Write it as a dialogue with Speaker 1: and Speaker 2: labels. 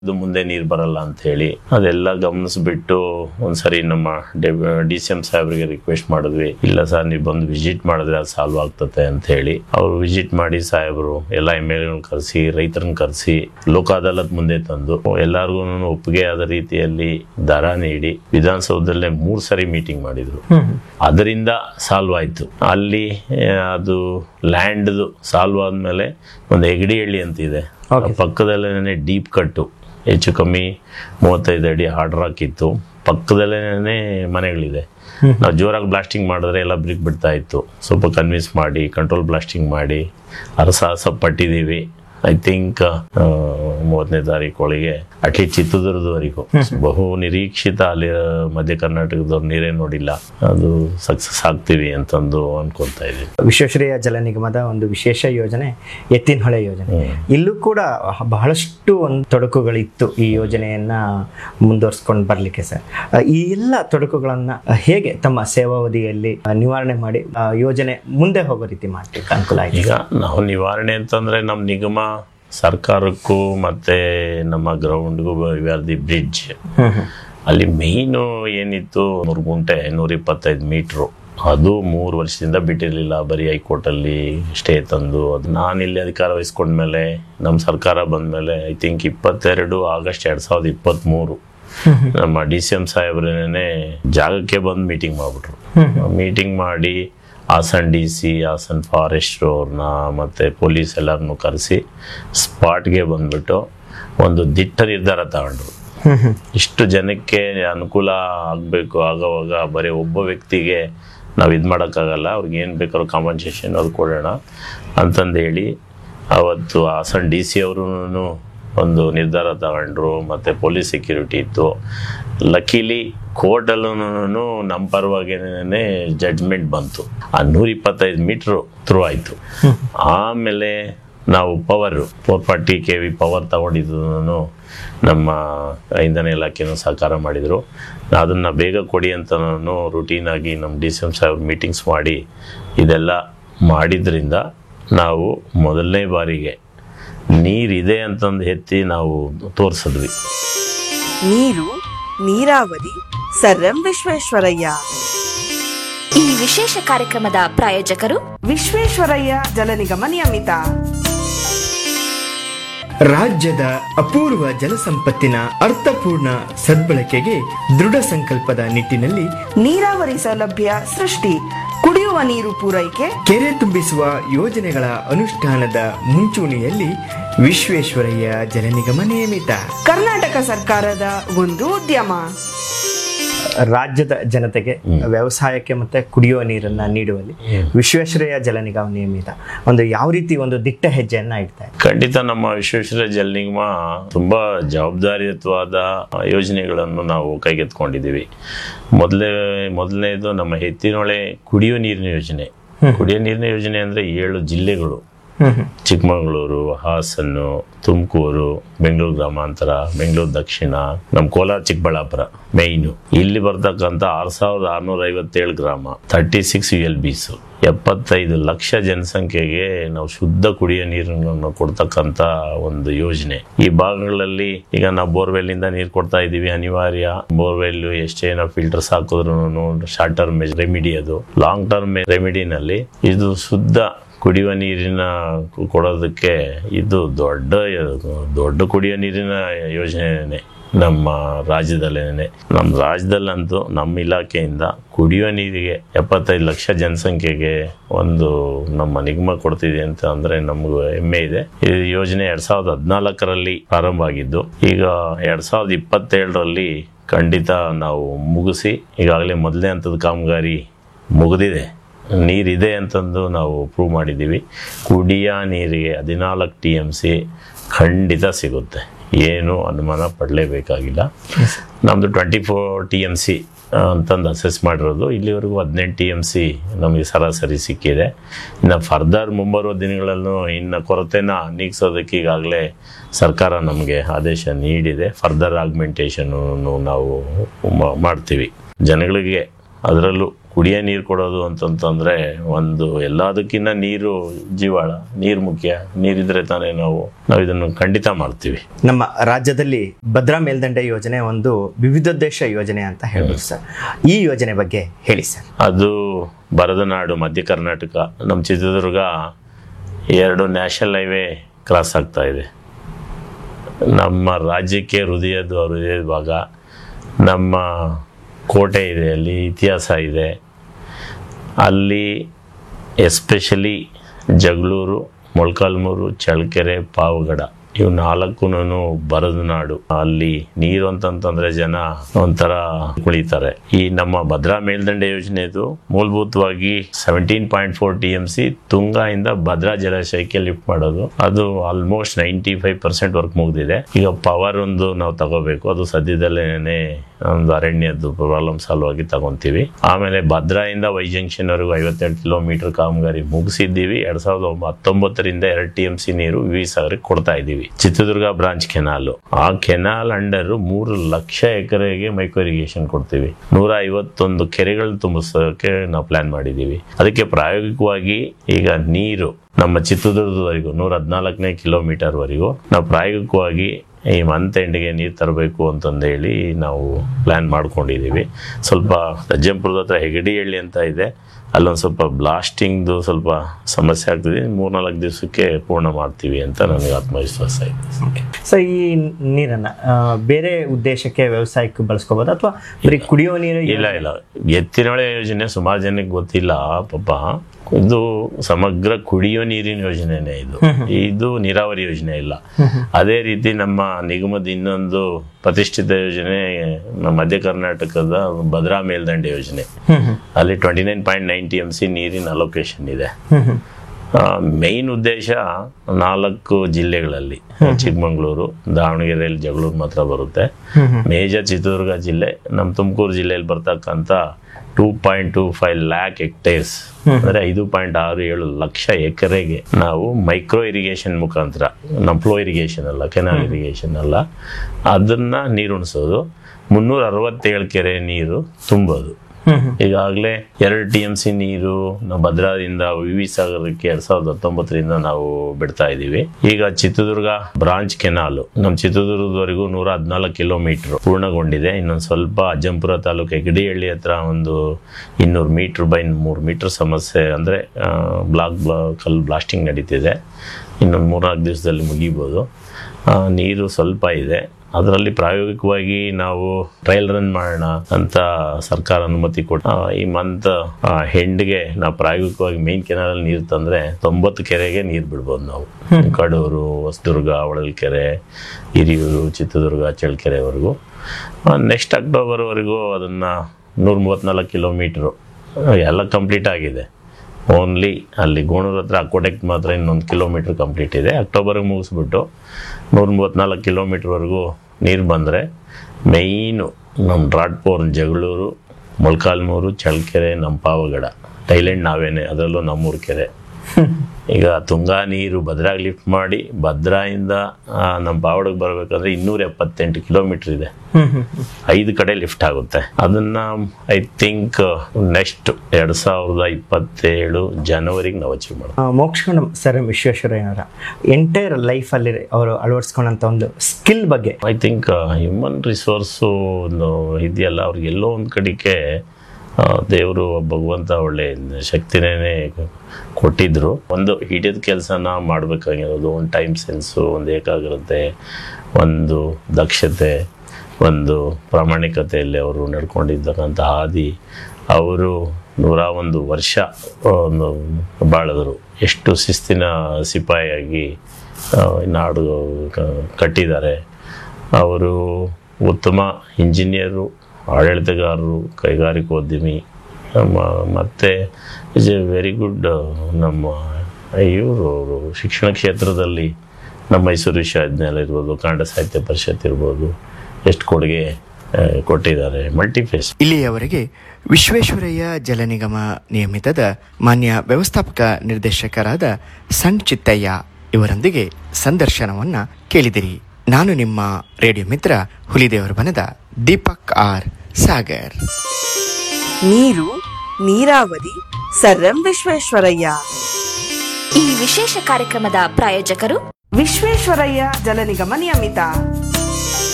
Speaker 1: ಇದು ಮುಂದೆ ನೀರು ಬರಲ್ಲ ಅಂತ ಹೇಳಿ ಅದೆಲ್ಲ ಗಮನಿಸ್ಬಿಟ್ಟು ಒಂದ್ಸರಿ ನಮ್ಮ ಡಿ ಸಿ ಎಂ ಸಾಹೇಬ್ರಿಗೆ ರಿಕ್ವೆಸ್ಟ್ ಮಾಡಿದ್ವಿ ಇಲ್ಲ ಸರ್ ನೀವು ಬಂದು ವಿಸಿಟ್ ಮಾಡಿದ್ರೆ ಅದು ಸಾಲ್ವ್ ಆಗ್ತತೆ ಅಂತ ಹೇಳಿ ಅವ್ರು ವಿಸಿಟ್ ಮಾಡಿ ಸಾಹೇಬರು ಎಲ್ಲ ಎಮ್ ಎಲ್ ಕರೆಸಿ ರೈತರನ್ನ ಕರೆಸಿ ಲೋಕ ಅದಾಲತ್ ಮುಂದೆ ತಂದು ಎಲ್ಲಾರ್ಗು ಒಪ್ಪಿಗೆ ಆದ ರೀತಿಯಲ್ಲಿ ದರ ನೀಡಿ ವಿಧಾನಸೌಧದಲ್ಲೇ ಮೂರ್ ಸರಿ ಮೀಟಿಂಗ್ ಮಾಡಿದ್ರು ಅದರಿಂದ ಸಾಲ್ವ್ ಆಯ್ತು ಅಲ್ಲಿ ಆ, ಅದು ಲ್ಯಾಂಡ್ದು ಸಾಲ್ವ್ ಆದ್ಮೇಲೆ ಒಂದು ಎಗಡಿಹಳ್ಳಿ ಅಂತ ಇದೆ
Speaker 2: Okay.
Speaker 1: ಪಕ್ಕದಲ್ಲೇ ಡೀಪ್ ಕಟ್ಟು ಹೆಚ್ಚು ಕಮ್ಮಿ ಮೂವತ್ತೈದು ಅಡಿ ಹಾರ್ಡ್ ರಾಕ್ ಇತ್ತು ಪಕ್ಕದಲ್ಲೇ ಮನೆಗಳಿದೆ ನಾವು ಜೋರಾಗಿ ಬ್ಲಾಸ್ಟಿಂಗ್ ಮಾಡಿದ್ರೆ ಎಲ್ಲ ಬ್ರಿಕ್ ಬಿಡ್ತಾ ಇತ್ತು ಸ್ವಲ್ಪ ಕನ್ವಿನ್ಸ್ ಮಾಡಿ ಕಂಟ್ರೋಲ್ ಬ್ಲಾಸ್ಟಿಂಗ್ ಮಾಡಿ ಅರಸಾಹಸ ಪಟ್ಟಿದ್ದೀವಿ ಐ ಥಿಂಕ್ ಮೂವತ್ತನೇ ತಾರೀಕು ಒಳಗೆ ಅಟ್ಲೀಸ್ಟ್ ಚಿತ್ರದುರ್ಗದವರೆಗೂ ಬಹು ನಿರೀಕ್ಷಿತ ಅಲ್ಲಿ ಮಧ್ಯ ಕರ್ನಾಟಕದವ್ರು ನೀರೇ ನೋಡಿಲ್ಲ ಅದು ಸಕ್ಸಸ್ ಆಗ್ತೀವಿ ಅಂತಂದು ಅನ್ಕೊಂತಾ ಇದೀವಿ
Speaker 2: ವಿಶ್ವೇಶ್ವರಯ್ಯ ಜಲ ನಿಗಮದ ಒಂದು ವಿಶೇಷ ಯೋಜನೆ ಎತ್ತಿನಹೊಳೆ ಯೋಜನೆ ಇಲ್ಲೂ ಕೂಡ ಬಹಳಷ್ಟು ಒಂದು ತೊಡಕುಗಳಿತ್ತು ಈ ಯೋಜನೆಯನ್ನ ಮುಂದುವರ್ಸ್ಕೊಂಡು ಬರ್ಲಿಕ್ಕೆ ಸರ್ ಈ ಎಲ್ಲ ತೊಡಕುಗಳನ್ನ ಹೇಗೆ ತಮ್ಮ ಸೇವಾವಧಿಯಲ್ಲಿ ಆ, ನಿವಾರಣೆ ಮಾಡಿ ಆ, ಯೋಜನೆ ಮುಂದೆ ಹೋಗೋ ರೀತಿ ಮಾಡ್ಲಿಕ್ಕೆ ಅನುಕೂಲ ಆಯ್ತು
Speaker 1: ಈಗ ನಾವು ನಿವಾರಣೆ ಅಂತಂದ್ರೆ ನಮ್ಮ ನಿಗಮ ಸರ್ಕಾರಕ್ಕೂ ಮತ್ತೆ ನಮ್ಮ ಗ್ರೌಂಡ್ಗೂ ಆರ್ ದಿ ಬ್ರಿಡ್ಜ್
Speaker 2: ಹ್ಮ್ ಹ್ಮ್
Speaker 1: ಅಲ್ಲಿ ಮೇಯ್ನು ಏನಿತ್ತು ನೂರು ಗುಂಟೆ ನೂರ ಇಪ್ಪತ್ತೈದು ಮೀಟ್ರು ಅದು ಮೂರು ವರ್ಷದಿಂದ ಬಿಟ್ಟಿರಲಿಲ್ಲ ಬರೀ ಹೈಕೋರ್ಟಲ್ಲಿ ಸ್ಟೇ ತಂದು ಅದು ನಾನಿಲ್ಲಿ ಅಧಿಕಾರ ವಹಿಸ್ಕೊಂಡ್ಮೇಲೆ ನಮ್ಮ ಸರ್ಕಾರ ಬಂದಮೇಲೆ ಐ ಥಿಂಕ್ ಇಪ್ಪತ್ತೆರಡು ಆಗಸ್ಟ್ ಎರಡು ಸಾವಿರದ ಇಪ್ಪತ್ತ್ಮೂರು ನಮ್ಮ ಡಿ ಸಿ ಎಂ ಸಾಹೇಬ್ರೇನೆ ಜಾಗಕ್ಕೆ ಬಂದು ಮೀಟಿಂಗ್ ಮಾಡಿಬಿಟ್ರು ಮೀಟಿಂಗ್ ಮಾಡಿ Hassan D C Hassan forest ಅವ್ರನ್ನ ಮತ್ತು ಪೊಲೀಸ್ ಎಲ್ಲರನ್ನೂ ಕರೆಸಿ ಸ್ಪಾಟ್ಗೆ ಬಂದ್ಬಿಟ್ಟು ಒಂದು ದಿಟ್ಟ ನಿರ್ಧಾರ ತಗೊಂಡ್ರು
Speaker 2: ಹ್ಮ್ ಹ್ಮ್
Speaker 1: ಇಷ್ಟು ಜನಕ್ಕೆ ಅನುಕೂಲ ಆಗಬೇಕು ಆಗೋವಾಗ ಬರೀ ಒಬ್ಬ ವ್ಯಕ್ತಿಗೆ ನಾವು ಇದು ಮಾಡೋಕ್ಕಾಗಲ್ಲ ಅವ್ರಿಗೆ ಏನು ಬೇಕಾದ್ರೂ ಕಾಂಪನ್ಸೇಷನ್ ಅದು ಕೊಡೋಣ ಅಂತಂದು ಹೇಳಿ ಅವತ್ತು ಹಾಸನ್ ಡಿ ಸಿ ಅವರು ಒಂದು ನಿರ್ಧಾರ ತಗೊಂಡ್ರು ಮತ್ತು ಪೊಲೀಸ್ ಸೆಕ್ಯೂರಿಟಿ ಇತ್ತು ಲಕ್ಕಿಲಿ ಕೋರ್ಟಲ್ಲೂ ನಮ್ಮ ಪರವಾಗೇನೆ ಜಡ್ಜ್ಮೆಂಟ್ ಬಂತು ಆ ನೂರ ಇಪ್ಪತ್ತೈದು ಮೀಟ್ರು ಥ್ರೂ ಆಯಿತು ಆಮೇಲೆ ನಾವು power four forty K V power ತಗೊಂಡಿದ್ದು ನಮ್ಮ ಇಂಧನ ಇಲಾಖೆನೂ ಸಹಕಾರ ಮಾಡಿದರು ಅದನ್ನು ಬೇಗ ಕೊಡಿ ಅಂತ ನಾನು ರುಟೀನಾಗಿ ನಮ್ಮ ಡಿ ಸಿ ಎಮ್ ಸಾಹೇಬ್ ಮೀಟಿಂಗ್ಸ್ ಮಾಡಿ ಇದೆಲ್ಲ ಮಾಡಿದ್ರಿಂದ ನಾವು ಮೊದಲನೇ ಬಾರಿಗೆ ನೀರಿದೆ ಅಂತಂದು ಎತ್ತಿ ನಾವು ತೋರಿಸಿದ್ವಿ
Speaker 3: ನೀರು ನೀರಾವರಿ ಸರ್ ಎಂ ವಿಶ್ವೇಶ್ವರಯ್ಯ
Speaker 4: ಈ ವಿಶೇಷ ಕಾರ್ಯಕ್ರಮದ ಪ್ರಾಯೋಜಕರು
Speaker 3: ವಿಶ್ವೇಶ್ವರಯ್ಯ ಜಲ ನಿಗಮ ನಿಯಮಿತ
Speaker 2: ರಾಜ್ಯದ ಅಪೂರ್ವ ಜಲಸಂಪತ್ತಿನ ಅರ್ಥಪೂರ್ಣ ಸದ್ಬಳಕೆಗೆ ದೃಢ ಸಂಕಲ್ಪದ ನಿಟ್ಟಿನಲ್ಲಿ
Speaker 3: ನೀರಾವರಿ ಸೌಲಭ್ಯ ಸೃಷ್ಟಿ ಕುಡಿಯುವ ನೀರು ಪೂರೈಕೆ
Speaker 2: ಕೆರೆ ತುಂಬಿಸುವ ಯೋಜನೆಗಳ ಅನುಷ್ಠಾನದ ಮುಂಚೂಣಿಯಲ್ಲಿ ವಿಶ್ವೇಶ್ವರಯ್ಯ ಜಲ ನಿಗಮ ನಿಯಮಿತ
Speaker 3: ಕರ್ನಾಟಕ ಸರ್ಕಾರದ ಒಂದು ಉದ್ಯಮ
Speaker 2: ರಾಜ್ಯದ ಜನತೆಗೆ ವ್ಯವಸಾಯಕ್ಕೆ ಮತ್ತೆ ಕುಡಿಯುವ ನೀರನ್ನ ನೀಡುವಲ್ಲಿ ವಿಶ್ವೇಶ್ವರಯ್ಯ ಜಲ ನಿಗಮ ನಿಯಮಿತ ಒಂದು ಯಾವ ರೀತಿ ಒಂದು ದಿಟ್ಟ ಹೆಜ್ಜೆಯನ್ನ ಇಡ್ತಾ ಇದೆ
Speaker 1: ಖಂಡಿತ ನಮ್ಮ ವಿಶ್ವೇಶ್ವರ ಜಲ ನಿಗಮ ತುಂಬಾ ಜವಾಬ್ದಾರಿಯುತವಾದ ಯೋಜನೆಗಳನ್ನು ನಾವು ಕೈಗೆತ್ಕೊಂಡಿದ್ದೀವಿ ಮೊದಲೇ ಮೊದಲನೇದು ನಮ್ಮ ಎತ್ತಿನೊಳೆ ಕುಡಿಯೋ ನೀರಿನ ಯೋಜನೆ ಕುಡಿಯೋ ನೀರಿನ ಯೋಜನೆ ಅಂದ್ರೆ ಏಳು ಜಿಲ್ಲೆಗಳು ಚಿಕ್ಕಮಗಳೂರು ಹಾಸನ್ನು ತುಮಕೂರು ಬೆಂಗಳೂರು ಗ್ರಾಮಾಂತರ ಬೆಂಗಳೂರು ದಕ್ಷಿಣ ನಮ್ಮ ಕೋಲಾರ ಚಿಕ್ಕಬಳ್ಳಾಪುರ ಮೈನು ಇಲ್ಲಿ ಬರ್ತಕ್ಕಂಥ ಆರು ಸಾವಿರದ ಆರುನೂರ ಐವತ್ತೇಳು ಗ್ರಾಮ ತರ್ಟಿ ಸಿಕ್ಸ್ ಯು ಎಲ್ ಬಿಸು ಎಪ್ಪತ್ತೈದು ಲಕ್ಷ ಜನಸಂಖ್ಯೆಗೆ ನಾವು ಶುದ್ಧ ಕುಡಿಯೋ ನೀರನ್ನು ಕೊಡ್ತಕ್ಕಂಥ ಒಂದು ಯೋಜನೆ ಈ ಭಾಗಗಳಲ್ಲಿ ಈಗ ನಾವು ಬೋರ್ವೆಲ್ ಇಂದ ನೀರು ಕೊಡ್ತಾ ಇದೀವಿ ಅನಿವಾರ್ಯ ಬೋರ್ವೆಲ್ ಎಷ್ಟೇ ನಾವು ಫಿಲ್ಟರ್ಸ್ ಹಾಕಿದ್ರು ಶಾರ್ಟ್ ಟರ್ಮ್ ರೆಮಿಡಿ ಅದು ಲಾಂಗ್ ಟರ್ಮ್ ರೆಮಿಡಿನಲ್ಲಿ ಇದು ಶುದ್ಧ ಕುಡಿಯುವ ನೀರಿನ ಕು- ಕೊಡೋದಕ್ಕೆ ಇದು ದೊಡ್ಡ ದೊಡ್ಡ ಕುಡಿಯೋ ನೀರಿನ ಯೋಜನೆ ನಮ್ಮ ರಾಜ್ಯದಲ್ಲೇನೆ ನಮ್ಮ ರಾಜ್ಯದಲ್ಲಂತೂ ನಮ್ಮ ಇಲಾಖೆಯಿಂದ ಕುಡಿಯುವ ನೀರಿಗೆ ಎಪ್ಪತ್ತೈದು ಲಕ್ಷ ಜನಸಂಖ್ಯೆಗೆ ಒಂದು ನಮ್ಮ ನಿಗಮ ಕೊಡ್ತಿದೆ ಅಂತ ಅಂದ್ರೆ ನಮಗೂ ಹೆಮ್ಮೆ ಇದೆ ಈ ಯೋಜನೆ ಎರಡ್ ಸಾವಿರದ ಹದಿನಾಲ್ಕರಲ್ಲಿ ಪ್ರಾರಂಭ ಆಗಿದ್ದು ಈಗ ಎರಡ್ ಸಾವಿರದ ಇಪ್ಪತ್ತೇಳರಲ್ಲಿ ಖಂಡಿತ ನಾವು ಮುಗಿಸಿ ಈಗಾಗಲೇ ಮೊದಲನೇ ಹಂತದ ಕಾಮಗಾರಿ ಮುಗಿದಿದೆ ನೀರಿದೆ ಅಂತಂದು ನಾವು ಪ್ರೂವ್ ಮಾಡಿದ್ದೀವಿ ಕುಡಿಯ ನೀರಿಗೆ ಹದಿನಾಲ್ಕು ಟಿ ಎಮ್ ಸಿ ಖಂಡಿತ ಸಿಗುತ್ತೆ ಏನು ಅನುಮಾನ ಪಡಲೇಬೇಕಾಗಿಲ್ಲ ನಮ್ಮದು twenty four T M C ಅಂತಂದು ಅಸೆಸ್ ಮಾಡಿರೋದು ಇಲ್ಲಿವರೆಗೂ ಹದಿನೆಂಟು ಟಿ ಎಮ್ ಸಿ ನಮಗೆ ಸರಾಸರಿ ಸಿಕ್ಕಿದೆ ಇನ್ನು ಫರ್ದರ್ ಮುಂಬರುವ ದಿನಗಳಲ್ಲೂ ಇನ್ನು ಕೊರತೆನ ನೀಗಿಸೋದಕ್ಕೆ ಈಗಾಗಲೇ ಸರ್ಕಾರ ನಮಗೆ ಆದೇಶ ನೀಡಿದೆ ಫರ್ದರ್ ಆಗ್ಮೆಂಟೇಷನ್ನು ನಾವು ಮಾ- ಮಾಡ್ತೀವಿ ಜನಗಳಿಗೆ ಅದರಲ್ಲೂ ಕುಡಿಯೋ ನೀರು ಕೊಡೋದು ಅಂತಂತಂದ್ರೆ ಒಂದು ಎಲ್ಲದಕ್ಕಿಂತ ನೀರು ಜೀವಾಳ ನೀರು ಮುಖ್ಯ ನೀರಿದ್ರೆ ತಾನೇ ನಾವು ನಾವು ಇದನ್ನು ಖಂಡಿತ ಮಾಡ್ತೀವಿ
Speaker 2: ನಮ್ಮ ರಾಜ್ಯದಲ್ಲಿ ಭದ್ರಾ ಮೇಲ್ದಂಡೆ ಯೋಜನೆ ಒಂದು ವಿವಿಧೋದ್ದೇಶ ಯೋಜನೆ ಅಂತ ಹೇಳ್ಬೋದು ಸರ್ ಈ ಯೋಜನೆ ಬಗ್ಗೆ ಹೇಳಿ ಸರ್
Speaker 1: ಅದು ಬರದನಾಡು ಮಧ್ಯ ಕರ್ನಾಟಕ ನಮ್ಮ ಚಿತ್ರದುರ್ಗ ಎರಡು ನ್ಯಾಷನಲ್ ಹೈವೇ ಕ್ರಾಸ್ ಆಗ್ತಾ ಇದೆ ನಮ್ಮ ರಾಜ್ಯಕ್ಕೆ ಹೃದಯದ ಹೃದಯದ ಭಾಗ ನಮ್ಮ ಕೋಟೆ ಇದೆ ಅಲ್ಲಿ ಇತಿಹಾಸ ಇದೆ ಅಲ್ಲಿ ಎಸ್ಪೆಷಲಿ ಜಗಳೂರು ಮೊಳಕಾಲ್ಮೂರು ಚಳ್ಳಕೆರೆ ಪಾವಗಡ ಇವು ನಾಲ್ಕು ಬರದ ನಾಡು ಅಲ್ಲಿ ನೀರು ಅಂತಂತಂದ್ರೆ ಜನ ಒಂಥರ ಕುಳಿತಾರೆ ಈ ನಮ್ಮ ಭದ್ರಾ ಮೇಲ್ದಂಡೆ ಯೋಜನೆದು ಮೂಲಭೂತವಾಗಿ seventeen point four T M C ತುಂಗಾಯಿಂದ ಭದ್ರಾ ಜಲಾಶಯಕ್ಕೆ ಲಿಫ್ಟ್ ಮಾಡೋದು ಅದು almost ninety five percent work ಮುಗಿದಿದೆ ಈಗ ಪವರ್ ಒಂದು ನಾವು ತಗೋಬೇಕು ಅದು ಸದ್ಯದಲ್ಲೇನೆ ಒಂದು ಅರಣ್ಯದ್ದು ಪ್ರಾಬ್ಲಮ್ ಸಾಲ್ವ್ ಆಗಿ ತಗೊಂತೀವಿ ಆಮೇಲೆ ಭದ್ರಾಯಿಂದ ವೈ ಜಂಕ್ಷನ್ ವರೆಗೂ ಐವತ್ತೆರಡು ಕಿಲೋಮೀಟರ್ ಕಾಮಗಾರಿ ಮುಗಿಸಿದ್ದೀವಿ ಎರಡ್ ಸಾವಿರದ ಒಂಬ- ಹತ್ತೊಂಬತ್ತರಿಂದ ಎರಡು ಟಿ ಎಂ ಸಿ ನೀರು ವಿ ಸಾಗರಕ್ಕೆ ಕೊಡ್ತಾ ಇದ್ದೀವಿ ಚಿತ್ರದುರ್ಗ ಬ್ರಾಂಚ್ ಕೆನಾಲ್ ಆ ಕೆನಾಲ್ ಅಂಡರ್ ಮೂರು ಲಕ್ಷ ಎಕರೆಗೆ ಮೈಕ್ರೋ ಇರಿಗೇಷನ್ ಕೊಡ್ತೀವಿ ನೂರ ಐವತ್ತೊಂದು ಕೆರೆಗಳು ತುಂಬಿಸೋಕೆ ನಾವು ಪ್ಲಾನ್ ಮಾಡಿದ್ದೀವಿ ಅದಕ್ಕೆ ಪ್ರಾಯೋಗಿಕವಾಗಿ ಈಗ ನೀರು ನಮ್ಮ ಚಿತ್ರದುರ್ಗದವರೆಗೂ ನೂರ ಹದಿನಾಲ್ಕನೇ ಕಿಲೋಮೀಟರ್ ವರೆಗೂ ನಾವು ಪ್ರಾಯೋಗಿಕವಾಗಿ ಈ ಮಂತ್ ಎಂಡ್ಗೆ ನೀರು ತರಬೇಕು ಅಂತಂದೇಳಿ ನಾವು ಪ್ಲ್ಯಾನ್ ಮಾಡ್ಕೊಂಡಿದ್ದೀವಿ ಸ್ವಲ್ಪ ಅಜ್ಜಂಪುರದ ಹತ್ರ ಹೆಗಡಿಹಳ್ಳಿ ಅಂತ ಇದೆ ಅಲ್ಲೊಂದು ಸ್ವಲ್ಪ ಬ್ಲಾಸ್ಟಿಂಗ್ದು ಸ್ವಲ್ಪ ಸಮಸ್ಯೆ ಆಗ್ತಿದೆ ಮೂರ್ನಾಲ್ಕು ದಿವಸಕ್ಕೆ ಪೂರ್ಣ ಮಾಡ್ತೀವಿ ಅಂತ ನನಗೆ ಆತ್ಮವಿಶ್ವಾಸ ಇದೆ
Speaker 2: ಸೊ ಈ ನೀರನ್ನ ಆ, ಬೇರೆ ಉದ್ದೇಶಕ್ಕೆ ವ್ಯವಸಾಯಕ್ಕೆ ಬಳಸ್ಕೋಬಹುದು ಅಥವಾ ಬರೀ ಕುಡಿಯೋ ನೀರು
Speaker 1: ಇಲ್ಲ ಇಲ್ಲ ಎತ್ತಿನೊಳೆ ಯೋಜನೆ ಸುಮಾರು ಜನಕ್ಕೆ ಗೊತ್ತಿಲ್ಲ ಪಾಪ ಇದು ಸಮಗ್ರ ಕುಡಿಯೋ ನೀರಿನ ಯೋಜನೆನೇ ಇದು ಇದು ನೀರಾವರಿ ಯೋಜನೆ ಇಲ್ಲ ಅದೇ ರೀತಿ ನಮ್ಮ ನಿಗಮದ ಇನ್ನೊಂದು ಪ್ರತಿಷ್ಠಿತ ಯೋಜನೆ ನಮ್ಮ ಮಧ್ಯ ಕರ್ನಾಟಕದ ಭದ್ರಾ ಮೇಲ್ದಂಡೆ ಯೋಜನೆ ಅಲ್ಲಿ twenty nine point nine T M C ನೀರಿನ ಅಲೋಕೇಶನ್ ಇದೆ ಮೇನ್ ಉದ್ದೇಶ ನಾಲ್ಕು ಜಿಲ್ಲೆಗಳಲ್ಲಿ ಚಿಕ್ಕಮಂಗ್ಳೂರು ದಾವಣಗೆರೆಯಲ್ಲಿ ಜಗಳೂರು ಮಾತ್ರ ಬರುತ್ತೆ ಮೇಜರ್ ಚಿತ್ರದುರ್ಗ ಜಿಲ್ಲೆ ನಮ್ಮ ತುಮಕೂರು ಜಿಲ್ಲೆಯಲ್ಲಿ ಬರ್ತಕ್ಕಂಥ two point two five lakh hectares ಅಂದ್ರೆ ಐದು ಪಾಯಿಂಟ್ ಆರು ಏಳು ಲಕ್ಷ ಎಕರೆಗೆ ನಾವು ಮೈಕ್ರೋ ಇರಿಗೇಷನ್ ಮುಖಾಂತರ ನಮ್ಮ ಫ್ಲೋ ಇರಿಗೇಷನ್ ಅಲ್ಲ ಕೆನಾಲ್ ಇರಿಗೇಷನ್ ಅಲ್ಲ ಅದನ್ನ ನೀರುಣಿಸೋದು ಮುನ್ನೂರ ಅರವತ್ತೇಳು ಕೆರೆ ನೀರು ತುಂಬೋದು ಈಗಾಗಲೇ ಎರಡು ಟಿ ಎಂ ಸಿ ನೀರು ನಾವು ಭದ್ರಾದಿಂದ ವಿ ವಿ ಸಾಗರಕ್ಕೆ ಎರಡ್ ಸಾವಿರದ ಹತ್ತೊಂಬತ್ತರಿಂದ ನಾವು ಬಿಡ್ತಾ ಇದ್ದೀವಿ ಈಗ ಚಿತ್ರದುರ್ಗ ಬ್ರಾಂಚ್ ಕೆನಾಲು ನಮ್ಮ ಚಿತ್ರದುರ್ಗದವರೆಗೂ ನೂರ ಹದಿನಾಲ್ಕು ಕಿಲೋಮೀಟರ್ ಪೂರ್ಣಗೊಂಡಿದೆ ಇನ್ನೊಂದು ಸ್ವಲ್ಪ ಅಜ್ಜಂಪುರ ತಾಲೂಕು ಹೆಗಡಿಹಳ್ಳಿ ಹತ್ರ ಒಂದು ಇನ್ನೂರು ಮೀಟರ್ ಬೈ ಮೂರು ಮೀಟರ್ ಸಮಸ್ಯೆ ಅಂದರೆ ಬ್ಲಾಕ್ ಬ್ಲಾ ಕಲ್ಲು ಬ್ಲಾಸ್ಟಿಂಗ್ ನಡೀತಿದೆ ಇನ್ನೊಂದು ಮೂರ್ನಾಲ್ಕು ದಿವಸದಲ್ಲಿ ಮುಗಿಬೋದು ಆ, ನೀರು ಸ್ವಲ್ಪ ಇದೆ ಅದರಲ್ಲಿ ಪ್ರಾಯೋಗಿಕವಾಗಿ ನಾವು ಟ್ರಯಲ್ ರನ್ ಮಾಡೋಣ ಅಂತ ಸರ್ಕಾರ ಅನುಮತಿ ಕೊಟ್ಟು ಆ, ಈ ಮಂತ್ ಹೆಂಡ್ಗೆ ನಾವು ಪ್ರಾಯೋಗಿಕವಾಗಿ ಮೇನ್ ಕೆನಾಲಲ್ಲಿ ನೀರು ತಂದ್ರೆ ತೊಂಬತ್ತು ಕೆರೆಗೆ ನೀರು ಬಿಡ್ಬೋದು ನಾವು ಕಡೂರು ಹೊಸದುರ್ಗ ಹೊಳಲ್ಕೆರೆ ಹಿರಿಯೂರು ಚಿತ್ರದುರ್ಗ ಚಳ್ಳಕೆರೆವರೆಗೂ ನೆಕ್ಸ್ಟ್ ಅಕ್ಟೋಬರ್ವರೆಗೂ ಅದನ್ನು ನೂರ ಮೂವತ್ತ್ನಾಲ್ಕು ಕಿಲೋಮೀಟ್ರು ಎಲ್ಲ ಕಂಪ್ಲೀಟ್ ಆಗಿದೆ ಓನ್ಲಿ ಅಲ್ಲಿ ಗೋಣೂರು ಹತ್ರ ಅಕ್ಕೋಟೆಕ್ಟ್ ಮಾತ್ರ ಇನ್ನೊಂದು ಕಿಲೋಮೀಟ್ರ್ ಕಂಪ್ಲೀಟ್ ಇದೆ ಅಕ್ಟೋಬರ್ಗೆ ಮುಗಿಸ್ಬಿಟ್ಟು ನೂರ ಮೂವತ್ತ್ನಾಲ್ಕು ಕಿಲೋಮೀಟ್ರ್ವರೆಗೂ ನೀರು ಬಂದರೆ ಮೇಯ್ನು ನಮ್ಮ ರಾಡ್ಪೋರ್ನ್ ಜಗಳೂರು ಮೊಳಕಾಲ್ಮೂರು ಚಳ್ಳಕೆರೆ ನಮ್ಮ ಪಾವಗಡ ಥೈಲ್ಯಾಂಡ್ ನಾವೇನೆ ಅದರಲ್ಲೂ ನಮ್ಮೂರು ಕೆರೆ ಈಗ ತುಂಗಾ ನೀರು ಭದ್ರಾಗ ಲಿಫ್ಟ್ ಮಾಡಿ ಭದ್ರಾಯಿಂದ ಆ, ನಮ್ಮ ಪಾವಡಕ್ಕೆ ಬರಬೇಕಂದ್ರೆ ಇನ್ನೂರ ಎಪ್ಪತ್ತೆಂಟು ಕಿಲೋಮೀಟರ್ ಇದೆ ಐದು ಕಡೆ ಲಿಫ್ಟ್ ಆಗುತ್ತೆ ಅದನ್ನ ಐ ಥಿಂಕ್ ನೆಕ್ಸ್ಟ್ ಎರಡ್ ಸಾವಿರದ ಇಪ್ಪತ್ತೇಳು ಜನವರಿಗೆ ನಾವು ಅಚೀವ್ ಮಾಡೋದು
Speaker 2: ಆ, ಮೋಕ್ಷಗುಂಡಂ ಸರ್ ವಿಶ್ವೇಶ್ವರಯ್ಯನವರ ಎಂಟೈರ್ ಲೈಫಲ್ಲಿ ಅವರು ಅಳವಡಿಸ್ಕೊಂಡಂಥ ಒಂದು ಸ್ಕಿಲ್ ಬಗ್ಗೆ
Speaker 1: ಐ ಥಿಂಕ್ ಹ್ಯೂಮನ್ ರಿಸೋರ್ಸು ಒಂದು ಇದೆಯಲ್ಲ ಅವ್ರಿಗೆ ಎಲ್ಲೋ ಒಂದು ಕಡೆಗೆ ದೇವರು ಭಗವಂತ ಒಳ್ಳೆ ಶಕ್ತಿನೇ ಕೊಟ್ಟಿದ್ರು ಒಂದು ಹಿಡಿದ ಕೆಲಸನ ಮಾಡಬೇಕಾಗಿರೋದು ಒಂದು ಟೈಮ್ ಸೆನ್ಸು ಒಂದು ಏಕಾಗ್ರತೆ ಒಂದು ದಕ್ಷತೆ ಒಂದು ಪ್ರಾಮಾಣಿಕತೆಯಲ್ಲಿ ಅವರು ನಡ್ಕೊಂಡಿದ್ದಕ್ಕಂಥ ಹಾದಿ ಅವರು ನೂರ ಒಂದು ವರ್ಷ ಒಂದು ಬಾಳಿದ್ರು ಎಷ್ಟು ಶಿಸ್ತಿನ ಸಿಪಾಯಿಯಾಗಿ ಆ, ನಾಡು ಕ- ಕಟ್ಟಿದ್ದಾರೆ ಅವರು ಉತ್ತಮ ಇಂಜಿನಿಯರು ಆಡಳಿತಗಾರರು ಕೈಗಾರಿಕೋದ್ಯಮಿ ನಮ್ಮ ಮತ್ತು ಇಸ್ ಎ ವೆರಿ ಗುಡ್ ನಮ್ಮ ಇವರು ಅವರು ಶಿಕ್ಷಣ ಕ್ಷೇತ್ರದಲ್ಲಿ ನಮ್ಮ ಮೈಸೂರು ವಿಶ್ವವಿದ್ಯಾನಿಲಯ ಇರ್ಬೋದು ಕನ್ನಡ ಸಾಹಿತ್ಯ ಪರಿಷತ್ ಇರ್ಬೋದು ಎಷ್ಟು ಕೊಡುಗೆ ಆ, ಕೊಟ್ಟಿದ್ದಾರೆ ಮಲ್ಟಿಫೇಸ್
Speaker 2: ಇಲ್ಲಿಯವರೆಗೆ ವಿಶ್ವೇಶ್ವರಯ್ಯ ಜಲ ನಿಗಮ ನಿಯಮಿತದ ಮಾನ್ಯ ವ್ಯವಸ್ಥಾಪಕ ನಿರ್ದೇಶಕರಾದ ಸಣ್ ಚಿತ್ತಯ್ಯ ಇವರೊಂದಿಗೆ ಸಂದರ್ಶನವನ್ನ ಕೇಳಿದಿರಿ ನಾನು ನಿಮ್ಮ ರೇಡಿಯೋ ಮಿತ್ರ ಹುಲಿದೇವರ ಬನದ ದೀಪಕ್ ಆರ್ ಸಾಗರ್
Speaker 3: ನೀರು ನೀರಾವರಿ ಸರ್ ಎಂ ವಿಶ್ವೇಶ್ವರಯ್ಯ
Speaker 4: ಈ ವಿಶೇಷ ಕಾರ್ಯಕ್ರಮದ ಪ್ರಾಯೋಜಕರು
Speaker 3: ವಿಶ್ವೇಶ್ವರಯ್ಯ ಜಲ ನಿಗಮ ನಿಯಮಿತ